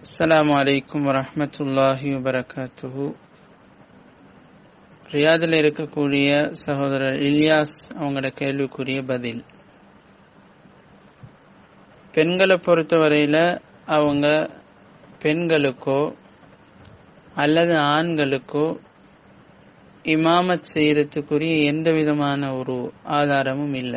السلام عليكم ورحمة الله وبركاته ரியாதில் இருக்கக்கூடிய சகோதரர் இலியாஸ் அவங்களோட கேள்விக்குரிய பதில் பெண்களை பொறுத்தவரையில அவங்க பெண்களுக்கோ அல்லது ஆண்களுக்கோ இமாமத் செய்யறதுக்குரிய எந்த விதமான ஒரு ஆதாரமும் இல்லை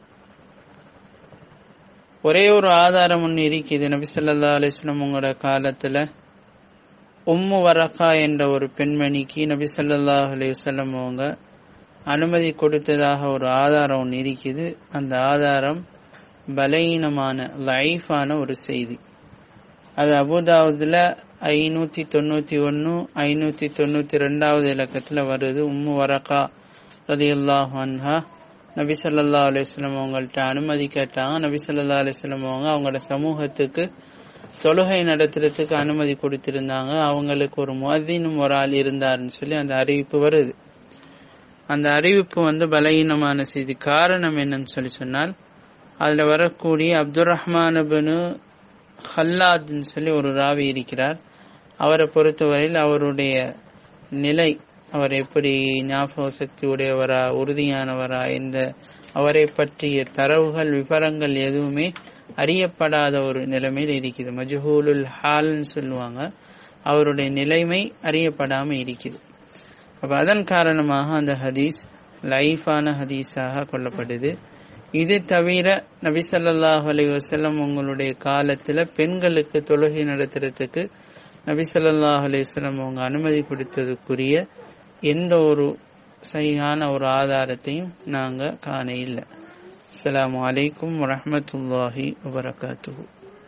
ஒரே ஒரு ஆதாரம் ஒன்று இருக்குது நபி சொல்லா அலிஸ்லம் உங்களோட காலத்துல உம்மு வரகா என்ற ஒரு பெண்மணிக்கு நபி சல்லாஹ் அலையுசல்லம் அவங்க அனுமதி கொடுத்ததாக ஒரு ஆதாரம் ஒன்று இருக்குது அந்த ஆதாரம் பலகீனமான லைஃபான ஒரு செய்தி அது அபுதாவுதுல ஐநூத்தி தொண்ணூத்தி ஒன்னு ஐநூத்தி தொண்ணூத்தி ரெண்டாவது இலக்கத்துல வருது உம்மு வரகா ரதியுல்லாஹ் அன்ஹா நபி சொல்லா அலிஸ்லம் அவங்கள்ட்ட அனுமதி கேட்டாங்க நபி சொல்லா அலிஸ்லம் அவங்க அவங்களோட சமூகத்துக்கு தொழுகை நடத்துறதுக்கு அனுமதி கொடுத்திருந்தாங்க அவங்களுக்கு ஒரு மதினும் ஒரு ஆள் இருந்தாருன்னு சொல்லி அந்த அறிவிப்பு வருது அந்த அறிவிப்பு வந்து பலகீனமான செய்தி காரணம் என்னன்னு சொல்லி சொன்னால் அதுல வரக்கூடிய அப்துல் ரஹ்மான் பினு ஹல்லாத்னு சொல்லி ஒரு ராவி இருக்கிறார் அவரை பொறுத்தவரையில் அவருடைய நிலை அவர் எப்படி ஞாபக சக்தி உடையவரா உறுதியானவரா இந்த அவரை பற்றிய தரவுகள் விவரங்கள் எதுவுமே அறியப்படாத ஒரு நிலைமையில் இருக்குது மஜஹூலுல் ஹால்னு சொல்லுவாங்க அவருடைய நிலைமை அறியப்படாம இருக்குது அப்ப அதன் காரணமாக அந்த ஹதீஸ் லைஃபான ஹதீஸாக கொள்ளப்படுது இது தவிர நபி சல்லாஹ் அலி வசல்லம் உங்களுடைய காலத்துல பெண்களுக்கு தொழுகை நடத்துறதுக்கு நபி சொல்லாஹ் அலிஸ்லம் அவங்க அனுமதி கொடுத்ததுக்குரிய எந்த ஒரு சரியான ஒரு ஆதாரத்தையும் நாங்க காண இல்லை அஸ்லாம் வலைக்கும் வரமத்துல்லாஹி வபரகாத்து